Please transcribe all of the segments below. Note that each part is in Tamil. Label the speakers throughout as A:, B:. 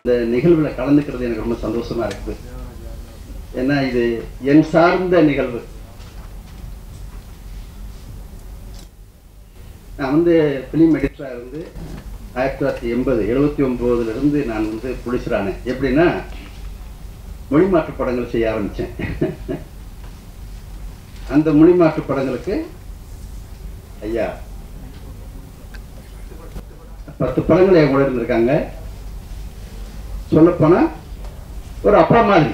A: இந்த நிகழ்வுல கலந்துக்கிறது எனக்கு ரொம்ப சந்தோஷமா இருக்குது ஏன்னா இது என் சார்ந்த நிகழ்வு நான் வந்து ஃபிலிம் எடிட்டராக இருந்து ஆயிரத்தி தொள்ளாயிரத்தி எண்பது எழுபத்தி ஒம்போதுல இருந்து நான் வந்து புடிச்சிரானேன் எப்படின்னா மொழி மாற்று படங்கள் செய்ய ஆரம்பித்தேன் அந்த மொழி மாற்று படங்களுக்கு ஐயா பத்து படங்கள் என் கூட இருந்திருக்காங்க சொல்லப்போனா ஒரு அப்பா மாதிரி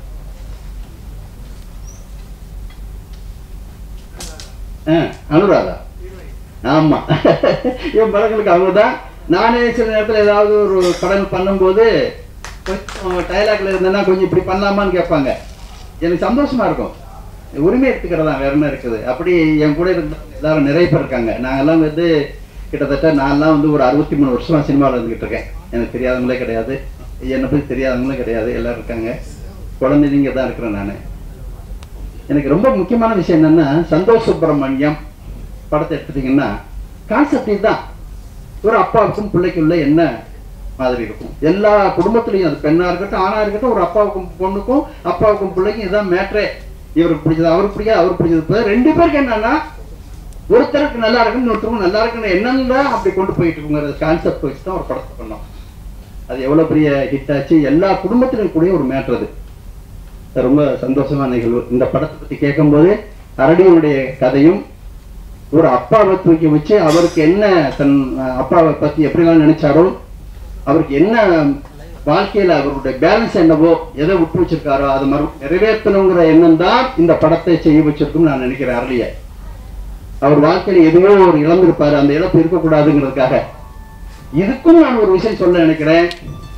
A: ஆ, அனுராதா ஆமா என் படங்களுக்கு அவங்க தான் நானே சில நேரத்தில் ஏதாவது ஒரு படம் பண்ணும்போது கொஞ்சம் டயலாக்ல இருந்தேன்னா கொஞ்சம் இப்படி பண்ணலாமான்னு கேட்பாங்க எனக்கு சந்தோஷமா இருக்கும் உரிமை எடுத்துக்கிறதா வேற என்ன இருக்குது அப்படி என் கூட இருந்த எல்லாரும் நிறைய பேர் இருக்காங்க நாங்கெல்லாம் வந்து கிட்டத்தட்ட நான்லாம் வந்து ஒரு அறுபத்தி மூணு வருஷமா சினிமாவில் இருந்துகிட்டு இருக்கேன் எனக்கு தெரியாதவங்களே கிடையாது என்னை பற்றி தெரியாதவங்களே கிடையாது எல்லாரும் இருக்காங்க குழந்தைங்க தான் இருக்கிறேன் நான் எனக்கு ரொம்ப முக்கியமான விஷயம் என்னன்னா சந்தோஷ் சுப்பிரமணியம் படத்தை எடுத்துட்டீங்கன்னா கான்செப்ட் இதுதான் ஒரு அப்பாவுக்கும் பிள்ளைக்குள்ள என்ன மாதிரி இருக்கும் எல்லா குடும்பத்திலையும் அது பெண்ணா இருக்கட்டும் ஆணா இருக்கட்டும் ஒரு அப்பாவுக்கும் பொண்ணுக்கும் அப்பாவுக்கும் பிள்ளைக்கும் இதான் மேட்ரே இவருக்கு பிடிச்சது அவருக்கு பிடிக்காது அவருக்கு பிடிச்சது இப்ப ரெண்டு பேருக்கு என்னன்னா ஒருத்தருக்கு நல்லா இருக்குன்னு ஒருத்தருக்கும் நல்லா இருக்குன்னு என்னன்னு அப்படி கொண்டு போயிட்டு இருக்குங்கிற கான்செப்ட் வச்சு தான் ஒரு படத்தை பண்ணோம் அது எவ்வளவு பெரிய ஹிட் ஆச்சு எல்லா குடும்பத்திலும் கூடிய ஒரு மேட்ரு அது அது ரொம்ப சந்தோஷமான நிகழ்வு இந்த படத்தை பத்தி கேட்கும்போது அரடியனுடைய கதையும் ஒரு அப்பாவை தூக்கி வச்சு அவருக்கு என்ன தன் அஹ், அப்பாவை பத்தி எப்படிலாம் நினைச்சாரோ அவருக்கு என்ன வாழ்க்கையில அவருடைய பேலன்ஸ் என்னவோ எதை விட்டு வச்சிருக்காரோ அதை மறு நிறைவேற்றணுங்கிற எண்ணம் தான் இந்த படத்தை செய்ய வச்சிருக்கும்னு நான் நினைக்கிறேன் அரளிய அவர் வாழ்க்கையில எதுவோ ஒரு இழந்திருப்பாரு அந்த இழப்பு இருக்கக்கூடாதுங்கிறதுக்காக இதுக்கும் நான் ஒரு விஷயம் சொல்ல நினைக்கிறேன்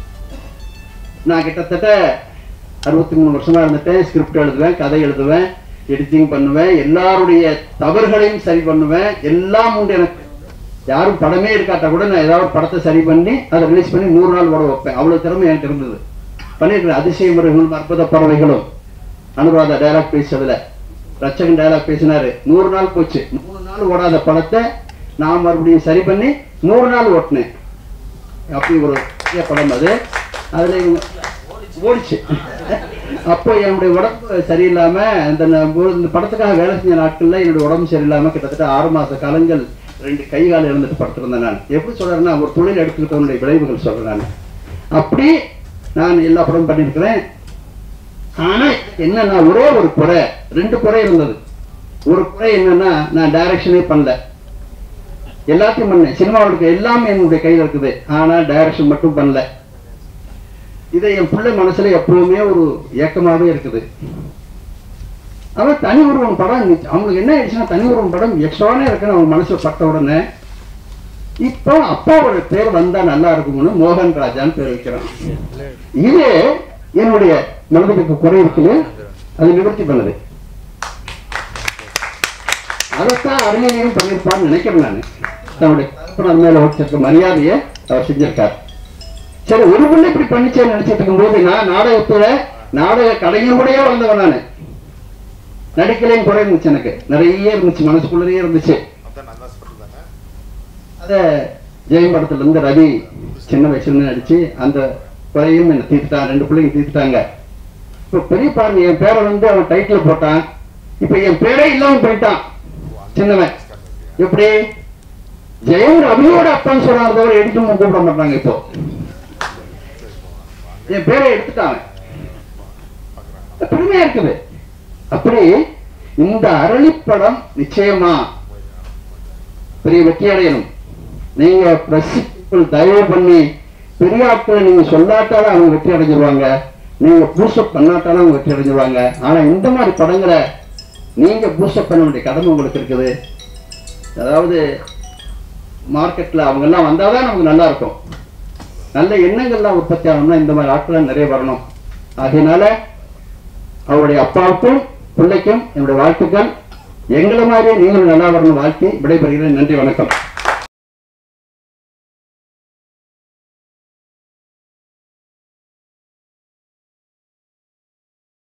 A: நான் கிட்டத்தட்ட அறுபத்தி மூணு வருஷமா இருந்துட்டேன் ஸ்கிரிப்ட் எழுதுவேன் கதை எழுதுவேன் எடிட்டிங் பண்ணுவேன் எல்லாருடைய தவறுகளையும் சரி பண்ணுவேன் எல்லாம் உண்டு எனக்கு யாரும் படமே இருக்காட்டா கூட நான் ஏதாவது ஒரு படத்தை சரி பண்ணி அதை ரிலீஸ் பண்ணி நூறு நாள் ஓட வைப்பேன் அவ்வளவு திறமை எனக்கு இருந்தது பண்ணியிருக்கிறேன் அதிசய முறைகளும் அற்புத பறவைகளும் அனுராதா டைலாக் பேசுறதுல ரச்சகன் டைலாக் பேசினாரு நூறு நாள் போச்சு மூணு நாள் ஓடாத படத்தை நான் மறுபடியும் சரி பண்ணி நூறு நாள் ஓட்டினேன் அப்படி ஒரு பெரிய படம் அது அதுல இவங்க ஓடிச்சு அப்போ என்னுடைய உடம்பு சரியில்லாம இந்த ந- ஒரு- இந்த படத்துக்காக வேலை செஞ்ச நாட்கள்ல என்னுடைய உடம்பு சரியில்லாம கிட்டத்தட்ட ஆறு மாச காலங்கள் ரெண்டு கை கால் இழந்துட்டு படுத்திருந்தேன் நான் எப்படி சொல்றேன்னா ஒரு தொழில் எடுத்துக்கிட்டவனுடைய விளைவுகள் சொல்றேன் நான் அப்படி நான் எல்லா படமும் பண்ணியிருக்கிறேன் ஆனா என்னன்னா ஒரே ஒரு குறை ரெண்டு குறை இருந்தது ஒரு குறை என்னன்னா நான் டைரக்ஷனே பண்ணல எல்லாத்தையும் பண்ணேன் சினிமாவுக்கு எல்லாமே என்னுடைய கையில் இருக்குது ஆனா டைரக்ஷன் மட்டும் பண்ணல இதை என் பிள்ளை மனசுல எப்பவுமே ஒரு ஏக்கமாவே இருக்குது அவன் தனி உருவம் படம் இருந்துச்சு. அவங்களுக்கு என்ன ஆயிடுச்சுன்னா தனி உருவம் படம் எக்ஸ்ட்ரானே இருக்குன்னு அவங்க மனசுல பட்ட உடனே இப்போ அப்பாவோட பேர் வந்தா நல்லா இருக்கும்னு மோகன் ராஜான்னு பேர் வைக்கிறான் இது என்னுடைய மனதுக்கு குறை இருக்குது அது நிவர்த்தி பண்ணுது அதைத்தான் அறிஞரையும் பண்ணியிருப்பான்னு நினைக்கிறேன் நான் தன்னுடைய தகப்பனார் மேல வச்சிருக்க மரியாதையை அவர் செஞ்சிருக்கார் சரி ஒரு பிள்ளை இப்படி பண்ணிச்சேன்னு நினைச்சிட்டு இருக்கும்போது நான் நாடகத்துல நாடக கலைஞருடையே வந்தவன் நான் நடிக்கலையும் குறை இருந்துச்சு எனக்கு நிறைய இருந்துச்சு மனசுக்குள்ளேயே இருந்துச்சு அத ஜெயம் படத்துல இருந்து ரவி சின்ன வயசுல இருந்து நடிச்சு அந்த குறையும் என்ன தீர்த்துட்டான் ரெண்டு பிள்ளைங்க தீர்த்துட்டாங்க இப்ப பெரிய பாருங்க என் பேரை வந்து அவன் டைட்டில் போட்டான் இப்ப என் பேரே இல்லாம போயிட்டான் சின்னவன் எப்படி ஜெயம் ரவியோட அப்பான்னு சொல்றாரு தவிர எடுத்து கூப்பிட மாட்டாங்க இப்போ என் பேரை எடுத்துட்டாங்க பெருமையா இருக்குது அப்படி இந்த அரளிப்படம் நிச்சயமா பெரிய வெற்றி அடையணும் நீங்க பிரஸ் தயவு பண்ணி பெரிய ஆட்களை நீங்க சொல்லாட்டாலும் அவங்க வெற்றி அடைஞ்சிருவாங்க நீங்க பூஸ்டப் பண்ணாட்டாலும் அவங்க வெற்றி அடைஞ்சிருவாங்க ஆனா இந்த மாதிரி படங்களை நீங்க பூஸ்டப் பண்ண வேண்டிய கடமை உங்களுக்கு இருக்குது அதாவது மார்க்கெட்ல அவங்க எல்லாம் வந்தாதான் நமக்கு நல்லா இருக்கும் நல்ல எண்ணங்கள்லாம் உற்பத்தி ஆகணும்னா இந்த மாதிரி ஆட்கள் நிறைய வரணும் ஆகையினால அவருடைய அப்பாவுக்கும் பிள்ளைக்கும் என்னுடைய வாழ்த்துக்கள் எங்களை மாதிரியே நீங்களும் நல்லா வரணும் வாழ்த்தி விடைபெறுகிறேன் நன்றி வணக்கம்